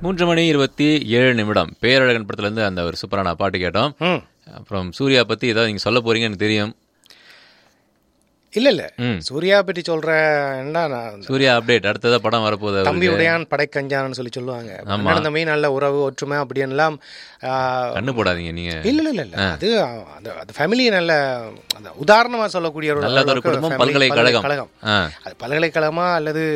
மூன்று மணி இருபத்தி ஏழு நிமிடம் பேரழகன் படத்துல இருந்து அந்த ஒரு சூப்பரான பாட்டு கேட்டோம் ம் அப்புறம் சூர்யா பத்தி ஏதாவது நீங்க சொல்ல போறீங்க எனக்கு தெரியும் இல்ல இல்ல ம். சூர்யா பற்றி சொல்றேன்னா நான் சூர்யா அப்டேட் அடுத்ததா படம் வரப்போகுது அவருக்கு. தம்பி உடையான் படைக்கஞ்சான்னு சொல்லி சொல்லுவாங்க அண்ணன் தம்பி நல்ல உறவு ஒற்றுமை அப்படின்லாம் ஆ, கண்ணு போடாதீங்க நீங்க இல்ல இல்ல இல்ல இல்ல அது அந்த அந்த ஃபேமிலி நல்ல அந்த உதாரணமா சொல்லக்கூடிய ஒரு நல்லதொரு அளவுக்கு குடும்பம் family, பல்கலைக்கழகம் பல்கலைக்கழகம் ஆ. அது பல்கலைக்கழகமா அல்லது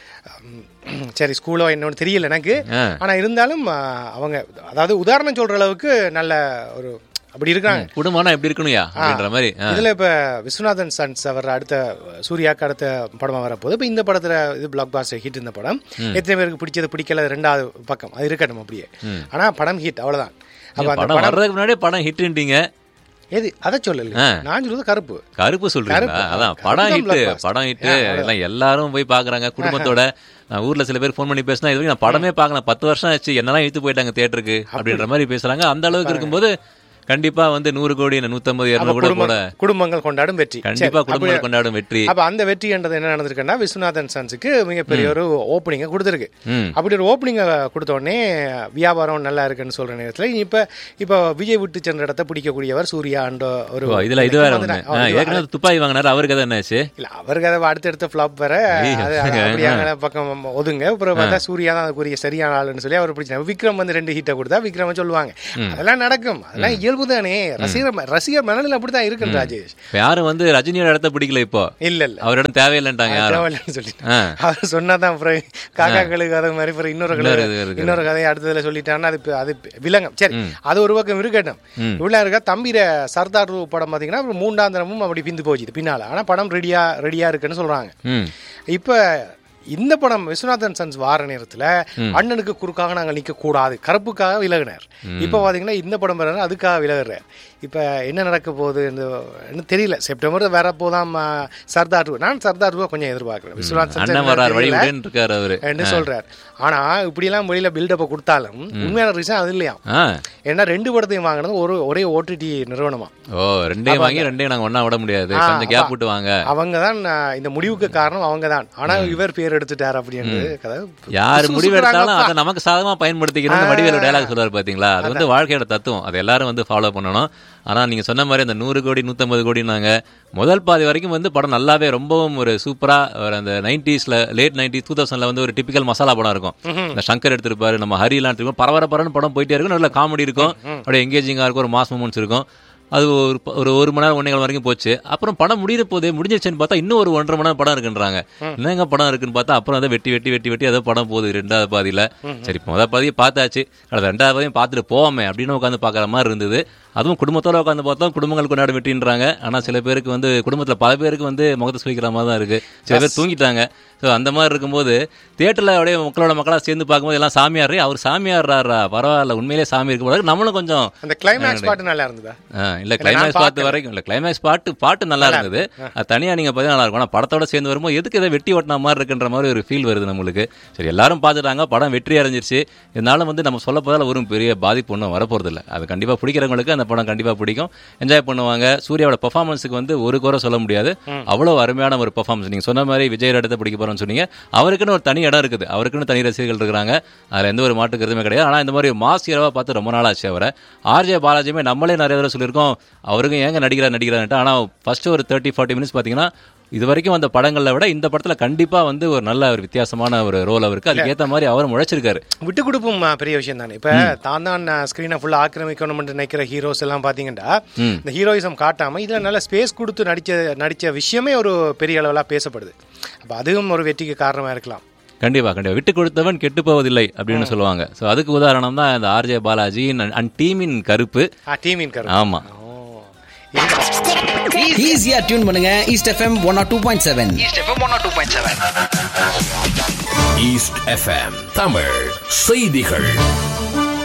ம், சரி ஸ்கூலோ என்னன்னு தெரியல எனக்கு ஆ. ஆனா இருந்தாலும் ஆ, அவங்க அதாவது உதாரணம் சொல்ற அளவுக்கு நல்ல ஒரு அப்படி இருக்காங்க குடும்பம்னா எப்படி இருக்கணும்யா அப்படின்ற மாதிரி ஆ. இதுல இப்ப விஸ்வநாதன் சன்ஸ் அவர் அடுத்த சூர்யாக்கு அடுத்த படமா வரப்போகுது இப்ப இந்த படத்துல இது பிளாக் பாஸ்டர் ஹிட் இந்த படம் எத்தனை பேருக்கு பிடிச்சது பிடிக்கல அது ரெண்டாவது பக்கம் அது இருக்கட்டும் அப்படியே ஆனா படம் ஹிட் அவ்வளவுதான் அப்ப அந்த படம் வர்றதுக்கு முன்னாடியே படம் ஹிட்ன்றீங்க எது அதை சொல்லல நான் சொல்றது கருப்பு கருப்பு சொல்றீங்களா கருப்பு. அதான் கருப்பு படம் தான் ஹிட் blockbuster. படம் ஹிட் எல்லாம் எல்லாரும் போய் பாக்குறாங்க குடும்பத்தோட நான் ஊர்ல சில பேர் ஃபோன் பண்ணி பேசினா இது வரைக்கும் நான் படமே பார்க்கல பத்து வருஷம் ஆச்சு என்னெல்லாம் இழுத்து போயிட்டாங்க தியேட்டருக்கு அப்படின்ற மாதிரி பேசுறாங்க அந்த அளவுக்கு இருக்கும்போது கண்டிப்பா வந்து நூறு கோடி நூத்தம்பது இருநூறு கூட குடும்ப போட குடும்பங்கள் கொண்டாடும் வெற்றி கண்டிப்பா சரி, குடும்பங்கள் கொண்டாடும் வெற்றி அப்ப அந்த வெற்றின்றது என்ன நடந்திருக்குன்னா விஸ்வநாதன் சன்ஸுக்கு மிகப்பெரிய ஒரு ஓப்பனிங்கை கொடுத்துருக்கு ம். அப்படி ஒரு ஓப்பனிங்கை கொடுத்த உடனே வியாபாரம் நல்லா இருக்குன்னு சொல்ற நேரத்துல இப்ப இப்ப விஜய் விட்டு சென்ற இடத்தை பிடிக்கக்கூடியவர் சூர்யா என்ற ஒரு ஓ, இதுல இது வேற ஒண்ணு வந்துட்டாங்க. ஆ, ஆ, இது ஏற்கனவே துப்பாக்கி வாங்கினாரு அவருக்கு அது என்னாச்சு இல்ல அவருக்கு அதை அடுத்தடுத்த ஃபிளாப் வேற அது அது அப்படியான பக்கம் ஒதுங்க அப்புறம் பார்த்தா சூர்யா தான் அதுக்குரிய சரியான ஆளுன்னு சொல்லி அவர் பிடிச்சாங்க விக்ரம் வந்து ரெண்டு ஹீட்டை கொடுத்தா விக்ரம சொல்லுவாங்க அதெல்லாம் நடக்கும் அதெல்லாம் இயல்பு தானே ரசிகர் ரசிகர் மனநிலை அப்படிதான் இருக்கு ராஜேஷ் இப்ப யாரும் வந்து ரஜினியோட இடத்த பிடிக்கல இப்போ இல்ல இல்ல அவரிடம் தேவையில்லைன்ட்டாங்க யாரும் தேவையில்லைன்னு சொல்லிட்டு ஆ. அவர் சொன்னாதான் அப்புறம் காக்காக்களுக்கு கதை மாதிரி அப்புறம் இன்னொரு கதை இன்னொரு இது இருக்கு. இன்னொரு கதையை அடுத்ததுல சொல்லிட்டாங்கன்னா அது பி- அது பி- விலங்கம் சரி அது ஒரு பக்கம் இருக்கட்டும் இவ்வளவு இருக்கா தம்பிர சர்தார் ரூ படம் பாத்தீங்கன்னா அப்புறம் மூன்றாம் தரமும் அப்படி பிந்து போச்சு பின்னால ஆனா படம் ரெடியா ரெடியா இருக்குன்னு சொல்றாங்க ம் இப்ப இந்த படம் விஸ்வநாதன் சன்ஸ் வார நேரத்துல அண்ணனுக்கு குறுக்காக நாங்க நிக்க கூடாது கருப்புக்காக விலகினார் இப்ப பாத்தீங்கன்னா இந்த படம் வர அதுக்காக விலகுறார் இப்ப என்ன நடக்க போகுது தெரியல செப்டம்பர் வேற போதாம் ஆ, சர்தார் டூ நான் சர்தார் டூ கொஞ்சம் எதிர்பார்க்கிறேன் விஸ்வநாத் சன்ஸ் அண்ணன் வர்றார் வழி விடுன்னு இருக்காரு அவரு என்று சொல்றார் ஆனா இப்படி எல்லாம் வெளியில பில்டப் கொடுத்தாலும் உண்மையான ரீசன் அது இல்லையா ஆ ஏன்னா ரெண்டு படத்தையும் வாங்கினது ஒரு ஒரே ஓடிடி நிறுவனமா ஓ ரெண்டையும் வாங்கி ரெண்டையும் நாங்க ஒண்ணா விட முடியாது கொஞ்சம் கேப் விட்டு வாங்க அவங்க தான் இந்த முடிவுக்கு காரணம் அவங்க தான் ஆனா இவர் பேர் எடுத்துட்டார் அப்படின்றது கதை யார் புசு முடிவு எடுத்தாலும் சுத்துறாங்கப்பா. அதை நமக்கு சாதகமா பயன்படுத்திக்கணும் வடிவேலு டயலாக் சொல்றாரு பாத்தீங்களா அது வந்து வாழ்க்கையோட தத்துவம் அதை எல்லாரும் வந்து ஃபாலோ பண்ணணும் ஆனா நீங்க சொன்ன மாதிரி அந்த நூறு கோடி நூத்தம்பது கோடினாங்க முதல் பாதி வரைக்கும் வந்து படம் நல்லாவே ரொம்பவும் ஒரு சூப்பரா ஒரு அந்த நைன்டிஸ்ல லேட் நைன்டி டூ தௌசண்ட்ல வந்து ஒரு டிபிக்கல் மசாலா படம் இருக்கும் இந்த சங்கர் எடுத்திருப்பாரு நம்ம ஹரிலாம் எடுத்திருப்போம் பரவர பரன்னு படம் போயிட்டே இருக்கும் நல்ல காமெடி இருக்கும் அப்படியே எங்கேஜிங்கா இருக்கும் ஒரு மாஸ் மூமெண்ட்ஸ் இருக்கும் அது ஒரு ப- ஒரு ஒரு மணி நேரம் ஒன்றே வரைக்கும் போச்சு அப்புறம் படம் முடியிற போதே முடிஞ்சிருச்சுன்னு பார்த்தா இன்னும் ஒரு ஒன்றரை மணி நேரம் படம் இருக்குன்றாங்க என்னங்க படம் இருக்குன்னு பார்த்தா அப்புறம் அதை வெட்டி வெட்டி வெட்டி வெட்டி அதோ படம் போகுது ரெண்டாவது பாதியில சரி இப்போ முதல் பாதியை பார்த்தாச்சு அடுத்த ரெண்டாவது பாதியும் பார்த்துட்டு போவோமே அப்படின்னு உட்காந்து பார்க்குற மாதிரி இருந்தது அதுவும் குடும்பத்தோட உட்காந்து பார்த்தா குடும்பங்கள் கொண்டாட வெட்டின்றாங்க ஆனா சில பேருக்கு வந்து குடும்பத்துல பல பேருக்கு வந்து முகத்தை சுழிக்கிற மாதிரி தான் இருக்கு சில பேர் தூங்கிட்டாங்க ஸோ அந்த மாதிரி இருக்கும்போது தியேட்டர்ல அப்படியே மக்களோட மக்களா சேர்ந்து பார்க்கும்போது எல்லாம் சாமியார் அவர் சாமியார்றாரா பரவாயில்ல உண்மையிலேயே சாமி இருக்கு போல இருக்கு. நம்மளும் கொஞ்சம் அந்த கிளைமேக்ஸ் பாட்டு நல்லா இருந்ததா ஆ, இல்ல கிளைமேக்ஸ் பார்த்து வரைக்கும் இல்ல கிளைமேக்ஸ் பாட்டு பாட்டு நல்லா இருந்தது அது தனியா நீங்க பார்த்தா நல்லா இருக்கும் ஆனா படத்தோட சேர்ந்து வரும்போது எதுக்கு இதை வெட்டி ஓட்டின மாதிரி இருக்குன்ற மாதிரி ஒரு ஃபீல் வருது நம்மளுக்கு சரி எல்லாரும் பார்த்துட்டாங்க படம் வெற்றி அடைஞ்சிருச்சு இருந்தாலும் வந்து நம்ம சொல்ல போதால ஒரு பெரிய பாதிப்பு ஒன்றும் வரப்போறது இல்ல அது கண்டிப்பா பிடிக்கிறவங்களுக்கு அந்த படம் கண்டிப்பா பிடிக்கும் என்ஜாய் பண்ணுவாங்க சூர்யாவோட பெர்ஃபார்மன்ஸுக்கு வந்து ஒரு குறை சொல்ல முடியாது அவ்வளவு அருமையான ஒரு பெர்ஃபார்மன்ஸ் நீங்க சொன்ன மாதிரி விஜய் இடத்த பிடிக்க போறோம்னு சொன்னீங்க அவருக்குன்னு ஒரு தனி இடம் இருக்குது அவருக்குன்னு தனி ரசிகர்கள் இருக்கிறாங்க அதுல எந்த ஒரு மாட்டு கருத்துமே கிடையாது ஆனா இந்த மாதிரி மாஸ் ஹீரோவா பார்த்து ரொம்ப நாள் ஆச்சு அவரை ஆர்ஜே பாலாஜியுமே நம்மளே நிறைய தடவை சொல்லியிருக்கோம் அவருக்கும் ஏங்க நடிக்கிறார் நடிக்கிறார்ன்ட்டு ஆனா ஃபர்ஸ்ட் ஒரு தேர்ட்டி ஃபார்ட்டி மினிட்ஸ் பாத்தீங்கன்னா இது வரைக்கும் வந்த படங்களை விட இந்த படத்துல கண்டிப்பா வந்து ஒரு நல்ல ஒரு வித்தியாசமான ஒரு ரோல் அவருக்கு அதுக்கு ஏத்த மாதிரி அவரும் உழைச்சிருக்காரு விட்டு கொடுப்பும் ஆ, பெரிய விஷயம் தானே இப்ப தான் தான் ஸ்கிரீனை ஃபுல்லா ஆக்கிரமிக்கணும்னு நினைக்கிற ஹீரோஸ் எல்லாம் பாத்தீங்கன்னா இந்த ஹீரோயிசம் காட்டாம இதுல நல்ல ஸ்பேஸ் கொடுத்து நடிச்ச நடிச்ச விஷயமே ஒரு பெரிய அளவுல பேசப்படுது அப்ப அதுவும் ஒரு வெற்றிக்கு காரணமா இருக்கலாம் கண்டிப்பா கண்டிப்பா விட்டு கொடுத்தவன் கெட்டு போவதில்லை அப்படின்னு சொல்லுவாங்க சோ அதுக்கு உதாரணம் தான் இந்த ஆர்ஜே பாலாஜி அண்ட் டீமின் கருப்பு டீமின் கரு ஆமா ஈஸியா டியூன் பண்ணுங்க east FM one or two point seven east FM one two point seven east FM Tamil செய்திகள்